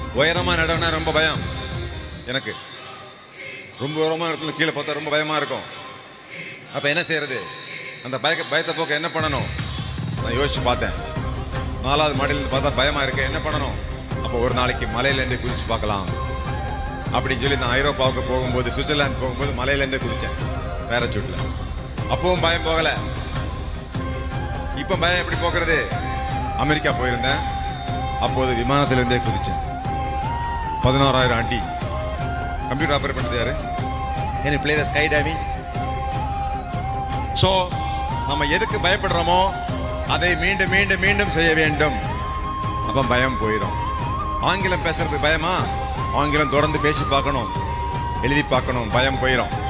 உயரமா நடனா ரொம்ப பயம் எனக்கு ரொம்ப உயரமான இடத்துல கீழே பார்த்தா ரொம்ப பயமா இருக்கும் அப்ப என்ன செய்யறது அந்த பயக்க பயத்தை போக்க என்ன பண்ணணும் நான் யோசிச்சு பார்த்தேன் நாலாவது மாடியிலேருந்து பார்த்தா பயமா இருக்கு என்ன பண்ணணும் அப்போ ஒரு நாளைக்கு மலையிலேருந்தே குதிச்சு பார்க்கலாம் அப்படின்னு சொல்லி நான் ஐரோப்பாவுக்கு போகும்போது சுவிட்சர்லாந்து போகும்போது மலையிலேருந்தே குதிச்சேன் பேரச்சூட்ல அப்பவும் பயம் போகல இப்போ பயம் எப்படி போகிறது அமெரிக்கா போயிருந்தேன் அப்போது விமானத்திலிருந்தே குதிச்சேன் பதினோராயிரம் அடி கம்ப்யூட்டர் ஆப்ரேட் பண்ணது யாரு எனக்கு play the sky diving so நம்ம எதுக்கு பயப்படுறோமோ அதை மீண்டும் மீண்டும் மீண்டும் செய்ய வேண்டும் அப்போ பயம் போயிடும் ஆங்கிலம் பேசுறதுக்கு பயமா ஆங்கிலம் தொடர்ந்து பேசி பார்க்கணும் எழுதி பார்க்கணும் பயம் போயிடும்